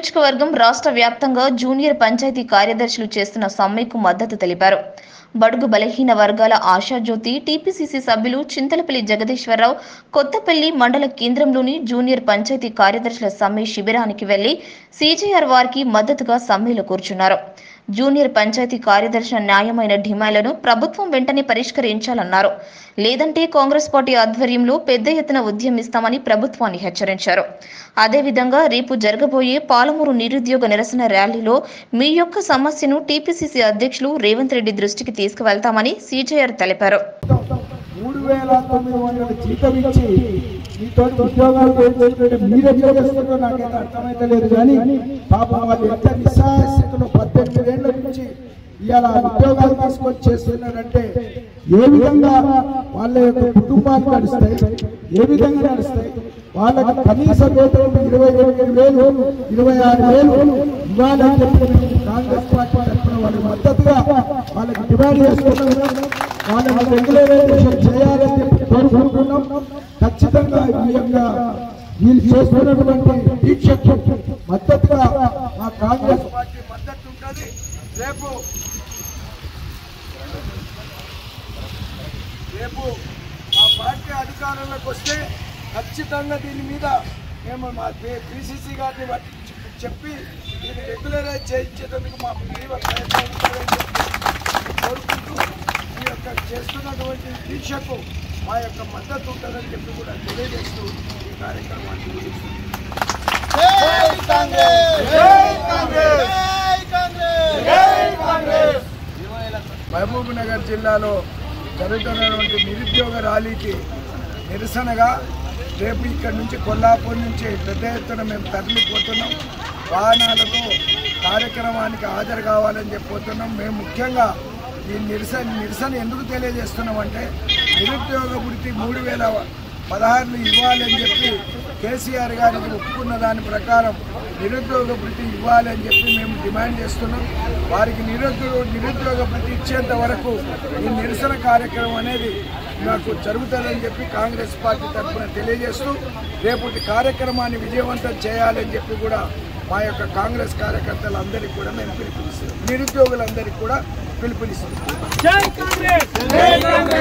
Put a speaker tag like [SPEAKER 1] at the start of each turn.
[SPEAKER 1] నియోజకవర్గం రాష్ట్ర వ్యాప్తంగా జూనియర్ పంచాయతీ కార్యదర్శులు చేస్తున్న సమ్మెకు మద్దతు తెలిపారు బడుగు బలహీన వర్గాల ఆశాజ్యోతి టీపీసీసీ సభ్యులు చింతలపల్లి జగదీశ్వరరావు కొత్తపల్లి మండల కేంద్రంలోని జూనియర్ పంచాయతీ కార్యదర్శుల సమ్మె శిబిరానికి వెళ్లి సీజేఆర్ వారికి మద్దతుగా సమ్మెలో కూర్చున్నారు జూనియర్ పంచాయతీ కార్యదర్శుల న్యాయమైన డిమాండ్లను ప్రభుత్వం వెంటనే పరిష్కరించాలన్నారు లేదంటే కాంగ్రెస్ పార్టీ ఆధ్వర్యంలో పెద్ద ఎత్తున ఉద్యమిస్తామని ప్రభుత్వాన్ని హెచ్చరించారు అదేవిధంగా రేపు జరగబోయే పాలమూరు నిరుద్యోగ నిరసన ర్యాలీలో మీ యొక్క సమస్యను టీపీసీసీ అధ్యక్షులు రేవంత్ రెడ్డి దృష్టికి తీసుకువెళ్తామని సీజేఆర్ తెలిపారు
[SPEAKER 2] మూడు వేల తొమ్మిది వందల జీతం ఇచ్చి మీతో ఉద్యోగాలు చేయించుకుంటే మీరెట్లా చేస్తున్నారో నాకైతే అర్థమైతే లేదు కానీ పాపం వాళ్ళు ఎంత నిస్సహాయ స్థితిలో పద్దెనిమిది ఏళ్ళ నుంచి ఇవాళ ఉద్యోగాలు తీసుకొని చేస్తున్నారంటే ఏ విధంగా వాళ్ళ యొక్క కుటుంబాలు నడుస్తాయి ఏ విధంగా నడుస్తాయి వాళ్ళకి కనీస వేతనం ఇరవై ఎనిమిది వేలు ఇరవై ఆరు వేలు ఇవ్వాలని చెప్పి మేము కాంగ్రెస్ పార్టీ తరఫున వాళ్ళకి మద్దతుగా వాళ్ళకి డిమాండ్ చేస్తున్నాం వాళ్ళని రెగ్యులరైజేషన్ చేయాలని చెప్పి కోరుకుంటున్నాం ఖచ్చితంగా ఈ యొక్క వీళ్ళు చేస్తున్నటువంటి దీక్షకు మద్దతుగా మా కాంగ్రెస్ పార్టీ మద్దతు ఉంటుంది రేపు రేపు మా పార్టీ అధికారంలోకి వస్తే ఖచ్చితంగా దీని మీద మేము మా పిసిసి గారిని వాటికి చెప్పి దీన్ని రెగ్యులరైజ్ చేయించేందుకు మా తీవ్ర ప్రయత్నం ఉంటుందని చెప్పి కోరుకుంటూ ఈ యొక్క చేస్తున్నటువంటి దీక్షకు మా యొక్క మద్దతు ఉంటుందని చెప్పి కూడా తెలియజేస్తూ ఈ కార్యక్రమాన్ని ముగిస్తున్నాం. మహబూబ్ నగర్ జిల్లాలో జరుగుతున్నటువంటి నిరుద్యోగ ర్యాలీకి నిరసనగా రేపు ఇక్కడ నుంచి కొల్లాపూర్ నుంచి పెద్ద ఎత్తున మేము తరలిపోతున్నాం వాహనాలతో కార్యక్రమానికి హాజరు కావాలని చెప్పిపోతున్నాం మేము ముఖ్యంగా ఈ నిరసన నిరసన ఎందుకు తెలియజేస్తున్నామంటే నిరుద్యోగ వృత్తి మూడు వేల పదహారులు ఇవ్వాలని చెప్పి కేసీఆర్ గారికి ఒప్పుకున్న దాని ప్రకారం నిరుద్యోగ వృత్తి ఇవ్వాలని చెప్పి మేము డిమాండ్ చేస్తున్నాం వారికి నిరుద్యోగ నిరుద్యోగ వృత్తి ఇచ్చేంత వరకు ఈ నిరసన కార్యక్రమం అనేది నాకు జరుగుతుందని చెప్పి కాంగ్రెస్ పార్టీ తరఫున తెలియజేస్తూ రేపటి కార్యక్రమాన్ని విజయవంతం చేయాలని చెప్పి కూడా మా యొక్క కాంగ్రెస్ కార్యకర్తలందరికీ కూడా మేము పిలుపునిస్తున్నాం నిరుద్యోగులందరికీ కూడా పిలుపునిస్తున్నాం